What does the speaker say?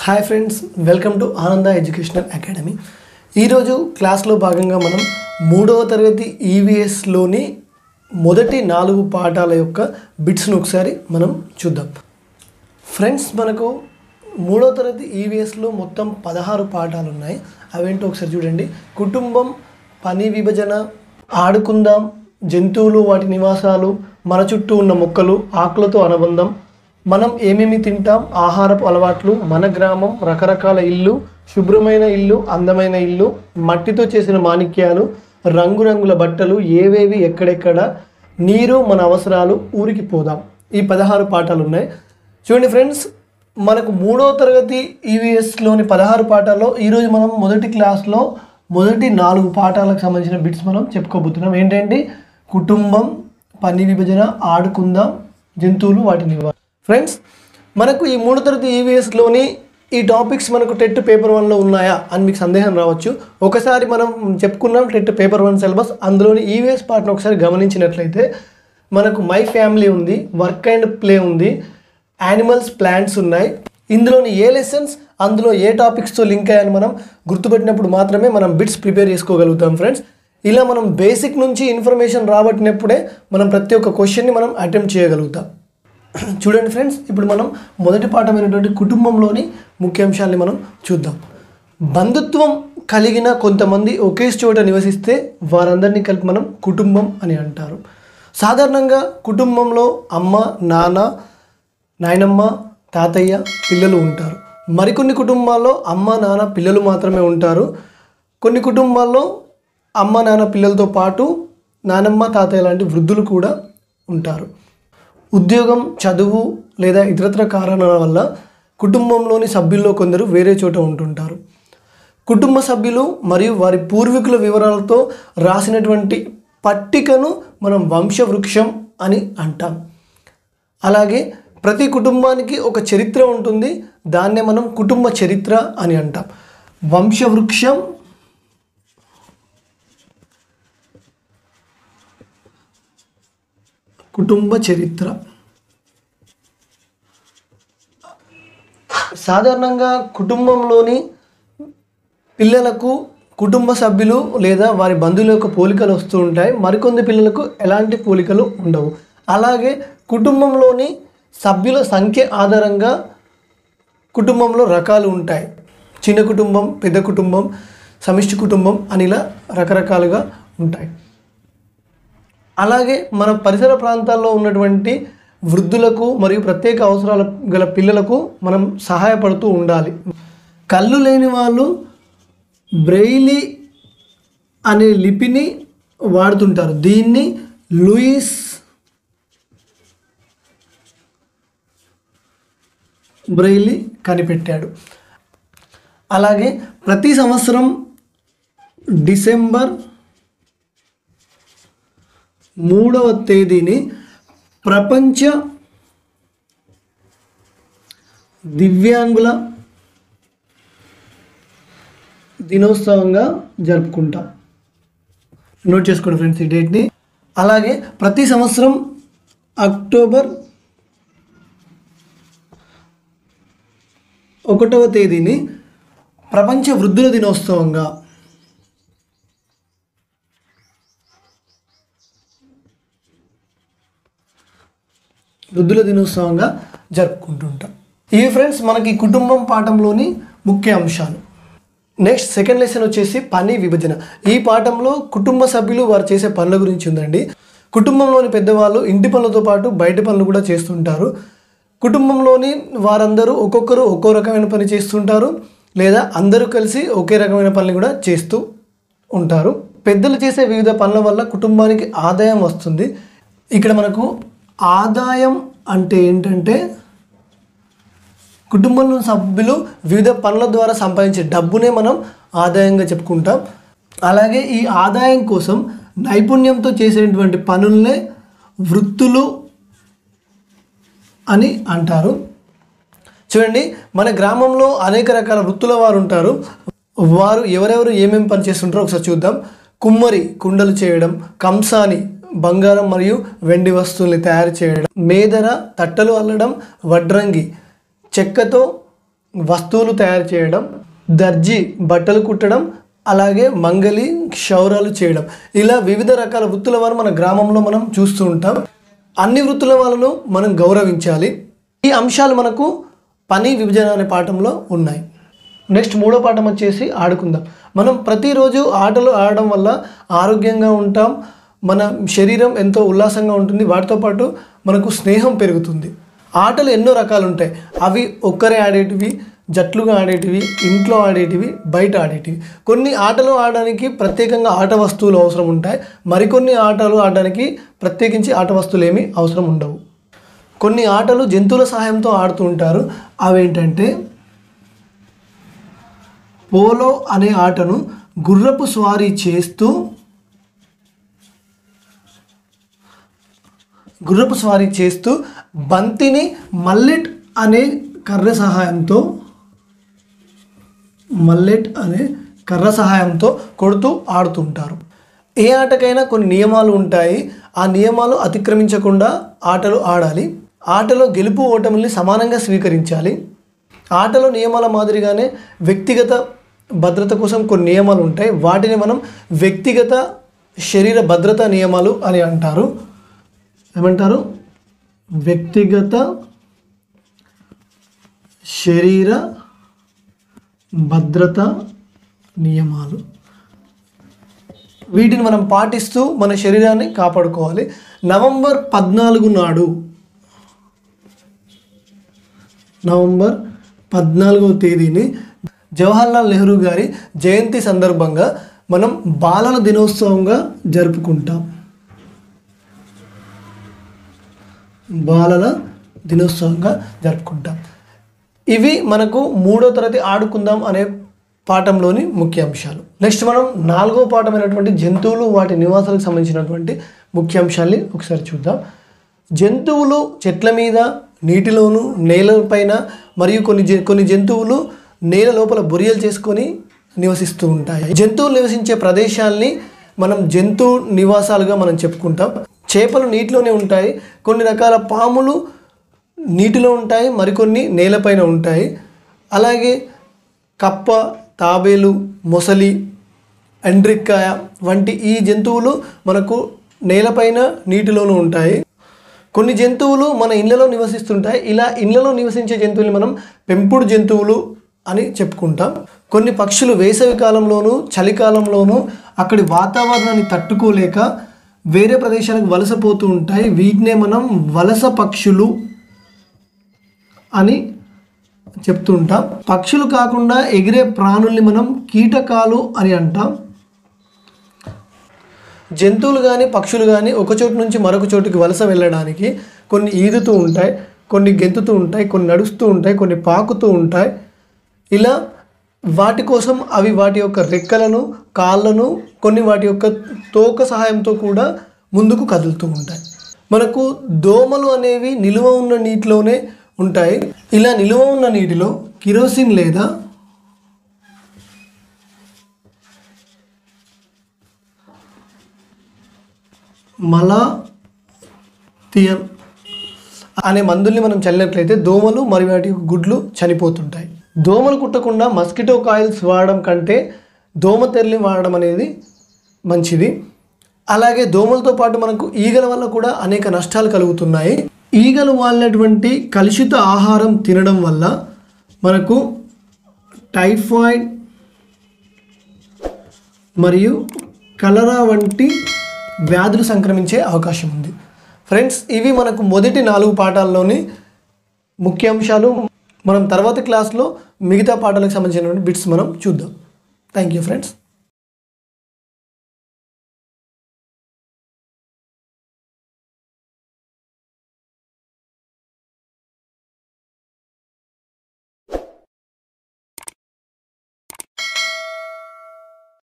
hi friends welcome to Ananda educational academy ఈరోజు క్లాస్లో భాగంగా మనం మూడవ తరగతి ఈవీఎస్లోని మొదటి నాలుగు పాఠాల యొక్క బిట్స్ను ఒకసారి మనం చూద్దాం ఫ్రెండ్స్ మనకు మూడో తరగతి ఈవీఎస్లో మొత్తం పదహారు పాఠాలు ఉన్నాయి అవేంటో ఒకసారి చూడండి కుటుంబం పని విభజన ఆడుకుందాం జంతువులు వాటి నివాసాలు మన చుట్టూ ఉన్న మొక్కలు ఆకులతో అనుబంధం మనం ఏమేమి తింటాం ఆహారపు అలవాట్లు మన గ్రామం రకరకాల ఇల్లు శుభ్రమైన ఇల్లు అందమైన ఇల్లు మట్టితో చేసిన మాణిక్యాలు రంగురంగుల బట్టలు ఏవేవి ఎక్కడెక్కడ నీరు మన అవసరాలు ఊరికి పోదాం ఈ పదహారు పాఠాలు ఉన్నాయి చూడండి ఫ్రెండ్స్ మనకు మూడో తరగతి ఈవీఎస్లోని పదహారు పాఠాల్లో ఈరోజు మనం మొదటి క్లాస్లో మొదటి నాలుగు పాఠాలకు సంబంధించిన బిట్స్ మనం చెప్పుకోబోతున్నాం ఏంటంటే కుటుంబం పని విభజన ఆడుకుందాం జంతువులు వాటి నివారణ ఫ్రెండ్స్ మనకు ఈ మూడో తరగతి ఈవీఎస్లోని ఈ టాపిక్స్ మనకు టెట్ పేపర్ వన్లో ఉన్నాయా అని మీకు సందేహం రావచ్చు ఒకసారి మనం చెప్పుకున్నాం టెట్ పేపర్ వన్ సిలబస్ అందులోని ఈవీఎస్ పార్ట్ను ఒకసారి గమనించినట్లయితే మనకు మై ఫ్యామిలీ ఉంది వర్క్ అండ్ ప్లే ఉంది యానిమల్స్ ప్లాంట్స్ ఉన్నాయి ఇందులోని ఏ లెసన్స్ అందులో ఏ టాపిక్స్తో లింక్ అయ్యాయని మనం గుర్తుపెట్టినప్పుడు మాత్రమే మనం బిట్స్ ప్రిపేర్ చేసుకోగలుగుతాం ఫ్రెండ్స్ ఇలా మనం బేసిక్ నుంచి ఇన్ఫర్మేషన్ రాబట్టినప్పుడే మనం ప్రతి ఒక్క క్వశ్చన్ని మనం అటెంప్ట్ చేయగలుగుతాం చూడండి ఫ్రెండ్స్ ఇప్పుడు మనం మొదటి పాఠమైనటువంటి కుటుంబంలోని ముఖ్యాంశాన్ని మనం చూద్దాం బంధుత్వం కలిగిన కొంతమంది ఒకే చోట నివసిస్తే వారందరినీ కలిపి మనం కుటుంబం అని అంటారు సాధారణంగా కుటుంబంలో అమ్మ నాన్న నాయనమ్మ తాతయ్య పిల్లలు ఉంటారు మరికొన్ని కుటుంబాల్లో అమ్మ నాన్న పిల్లలు మాత్రమే ఉంటారు కొన్ని కుటుంబాల్లో అమ్మ నాన్న పిల్లలతో పాటు నానమ్మ తాతయ్య లాంటి వృద్ధులు కూడా ఉంటారు ఉద్యోగం చదువు లేదా ఇతరత్ర కారణాల వల్ల కుటుంబంలోని సభ్యుల్లో కొందరు వేరే చోట ఉంటుంటారు కుటుంబ సభ్యులు మరియు వారి పూర్వీకుల వివరాలతో రాసినటువంటి పట్టికను మనం వంశవృక్షం అని అంటాం అలాగే ప్రతి కుటుంబానికి ఒక చరిత్ర ఉంటుంది దాన్నే మనం కుటుంబ చరిత్ర అని అంటాం వంశవృక్షం కుటుంబ చరిత్ర సాధారణంగా కుటుంబంలోని పిల్లలకు కుటుంబ సభ్యులు లేదా వారి బంధువుల యొక్క పోలికలు వస్తూ ఉంటాయి మరికొంది పిల్లలకు ఎలాంటి పోలికలు ఉండవు అలాగే కుటుంబంలోని సభ్యుల సంఖ్య ఆధారంగా కుటుంబంలో రకాలు ఉంటాయి చిన్న కుటుంబం పెద్ద కుటుంబం సమిష్టి కుటుంబం అని ఇలా రకరకాలుగా ఉంటాయి అలాగే మన పరిసర ప్రాంతాల్లో ఉన్నటువంటి వృద్ధులకు మరియు ప్రత్యేక అవసరాల గల పిల్లలకు మనం సహాయపడుతూ ఉండాలి కళ్ళు లేని వాళ్ళు బ్రెయిలీ అనే లిపిని వాడుతుంటారు దీన్ని లూయిస్ బ్రెయిలీ కనిపెట్టాడు అలాగే ప్రతి సంవత్సరం డిసెంబర్ మూడవ తేదీని ప్రపంచ దివ్యాంగుల దినోత్సవంగా జరుపుకుంటాం నోట్ చేసుకోండి ఫ్రెండ్స్ ఈ డేట్ని అలాగే ప్రతి సంవత్సరం అక్టోబర్ ఒకటవ తేదీని ప్రపంచ వృద్ధుల దినోత్సవంగా వృద్ధుల దినోత్సవంగా జరుపుకుంటుంటాం ఇవి ఫ్రెండ్స్ మనకి కుటుంబం పాఠంలోని ముఖ్య అంశాలు నెక్స్ట్ సెకండ్ లెసన్ వచ్చేసి పని విభజన ఈ పాఠంలో కుటుంబ సభ్యులు వారు చేసే పనుల గురించి ఉందండి కుటుంబంలోని పెద్దవాళ్ళు ఇంటి పనులతో పాటు బయట పనులు కూడా చేస్తుంటారు కుటుంబంలోని వారందరూ ఒక్కొక్కరు ఒక్కో రకమైన పని చేస్తుంటారు లేదా అందరూ కలిసి ఒకే రకమైన పనులు కూడా చేస్తూ ఉంటారు పెద్దలు చేసే వివిధ పనుల వల్ల కుటుంబానికి ఆదాయం వస్తుంది ఇక్కడ మనకు ఆదాయం అంటే ఏంటంటే కుటుంబంలో సభ్యులు వివిధ పనుల ద్వారా సంపాదించే డబ్బునే మనం ఆదాయంగా చెప్పుకుంటాం అలాగే ఈ ఆదాయం కోసం నైపుణ్యంతో చేసేటువంటి పనులనే వృత్తులు అని అంటారు చూడండి మన గ్రామంలో అనేక రకాల వృత్తుల వారు ఉంటారు వారు ఎవరెవరు ఏమేమి పని చేస్తుంటారో ఒకసారి చూద్దాం కుమ్మరి కుండలు చేయడం కంసాని బంగారం మరియు వెండి వస్తువుల్ని తయారు చేయడం మేదర తట్టలు అల్లడం వడ్రంగి చెక్కతో వస్తువులు తయారు చేయడం దర్జీ బట్టలు కుట్టడం అలాగే మంగలి క్షౌరాలు చేయడం ఇలా వివిధ రకాల వృత్తుల వారు మన గ్రామంలో మనం చూస్తూ ఉంటాం అన్ని వృత్తుల వాళ్ళను మనం గౌరవించాలి ఈ అంశాలు మనకు పని విభజన అనే పాఠంలో ఉన్నాయి నెక్స్ట్ మూడో పాఠం వచ్చేసి ఆడుకుందాం మనం ప్రతిరోజు ఆటలు ఆడడం వల్ల ఆరోగ్యంగా ఉంటాం మన శరీరం ఎంతో ఉల్లాసంగా ఉంటుంది వాటితో పాటు మనకు స్నేహం పెరుగుతుంది ఆటలు ఎన్నో రకాలు ఉంటాయి అవి ఒక్కరే ఆడేటివి జట్లుగా ఆడేటివి ఇంట్లో ఆడేటివి బయట ఆడేటివి కొన్ని ఆటలు ఆడడానికి ప్రత్యేకంగా ఆట వస్తువులు అవసరం ఉంటాయి మరికొన్ని ఆటలు ఆడడానికి ప్రత్యేకించి ఆట వస్తువులు ఏమీ అవసరం ఉండవు కొన్ని ఆటలు జంతువుల సహాయంతో ఆడుతూ ఉంటారు అవేంటంటే పోలో అనే ఆటను గుర్రపు స్వారీ చేస్తూ గుర్రపు స్వారీ చేస్తూ బంతిని మల్లెట్ అనే కర్ర సహాయంతో మల్లెట్ అనే కర్ర సహాయంతో కొడుతూ ఆడుతుంటారు ఏ ఆటకైనా కొన్ని నియమాలు ఉంటాయి ఆ నియమాలు అతిక్రమించకుండా ఆటలు ఆడాలి ఆటలో గెలుపు ఓటముల్ని సమానంగా స్వీకరించాలి ఆటలో నియమాల మాదిరిగానే వ్యక్తిగత భద్రత కోసం కొన్ని నియమాలు ఉంటాయి వాటిని మనం వ్యక్తిగత శరీర భద్రతా నియమాలు అని అంటారు ఏమంటారు వ్యక్తిగత శరీర భద్రత నియమాలు వీటిని మనం పాటిస్తూ మన శరీరాన్ని కాపాడుకోవాలి నవంబర్ పద్నాలుగు నాడు నవంబర్ పద్నాలుగవ తేదీని జవహర్లాల్ నెహ్రూ గారి జయంతి సందర్భంగా మనం బాలల దినోత్సవంగా జరుపుకుంటాం బాలల దినోత్సవంగా జరుపుకుంటాం ఇవి మనకు మూడో తరగతి ఆడుకుందాం అనే పాఠంలోని ముఖ్య అంశాలు నెక్స్ట్ మనం నాలుగో పాఠమైనటువంటి జంతువులు వాటి నివాసాలకు సంబంధించినటువంటి ముఖ్య అంశాల్ని ఒకసారి చూద్దాం జంతువులు చెట్ల మీద నీటిలోను నేలపైన మరియు కొన్ని జ- కొన్ని జంతువులు నేల లోపల బొరియలు చేసుకొని నివసిస్తూ ఉంటాయి జంతువులు నివసించే ప్రదేశాల్ని మనం జంతు నివాసాలుగా మనం చెప్పుకుంటాం చేపలు నీటిలోనే ఉంటాయి కొన్ని రకాల పాములు నీటిలో ఉంటాయి మరికొన్ని నేలపైన ఉంటాయి అలాగే కప్ప తాబేలు మొసలి ఎండ్రిక్కాయ వంటి ఈ జంతువులు మనకు నేలపైన నీటిలోనూ ఉంటాయి కొన్ని జంతువులు మన ఇళ్ళలో నివసిస్తుంటాయి ఇలా ఇళ్ళలో నివసించే జంతువుల్ని మనం పెంపుడు జంతువులు అని చెప్పుకుంటాం కొన్ని పక్షులు వేసవి కాలంలోనూ చలికాలంలోనూ అక్కడి వాతావరణాన్ని తట్టుకోలేక వేరే ప్రదేశాలకు వలసపోతూ ఉంటాయి వీటినే మనం వలస పక్షులు అని చెప్తూ ఉంటాం పక్షులు కాకుండా ఎగిరే ప్రాణుల్ని మనం కీటకాలు అని అంటాం జంతువులు కానీ పక్షులు కానీ ఒక చోటు నుంచి మరొక చోటుకి వలస వెళ్ళడానికి కొన్ని ఈదుతూ ఉంటాయి కొన్ని గెంతుతూ ఉంటాయి కొన్ని నడుస్తూ ఉంటాయి కొన్ని పాకుతూ ఉంటాయి ఇలా వాటి కోసం అవి వాటి యొక్క రెక్కలను కాళ్ళను కొన్ని వాటి యొక్క తోక సహాయంతో కూడా ముందుకు కదులుతూ ఉంటాయి మనకు దోమలు అనేవి నిలువ ఉన్న నీటిలోనే ఉంటాయి ఇలా నిలువ ఉన్న నీటిలో కిరోసిన్ లేదా మలాథియన్ అనే మందుల్ని మనం చల్లినట్లయితే దోమలు మరియు వాటి గుడ్లు చనిపోతుంటాయి దోమలు కుట్టకుండా మస్కిటో కాయిల్స్ వాడడం కంటే దోమ తెరలి వాడడం అనేది మంచిది అలాగే దోమలతో పాటు మనకు ఈగల వల్ల కూడా అనేక నష్టాలు కలుగుతున్నాయి ఈగలు వాలినటువంటి కలుషిత ఆహారం తినడం వల్ల మనకు టైఫాయిడ్ మరియు కలరా వంటి వ్యాధులు సంక్రమించే అవకాశం ఉంది ఫ్రెండ్స్ ఇవి మనకు మొదటి నాలుగు పాఠాల్లోని ముఖ్యాంశాలు మనం తర్వాత క్లాస్లో మిగతా పాఠాలకు సంబంధించినటువంటి బిట్స్ మనం చూద్దాం థ్యాంక్ యూ ఫ్రెండ్స్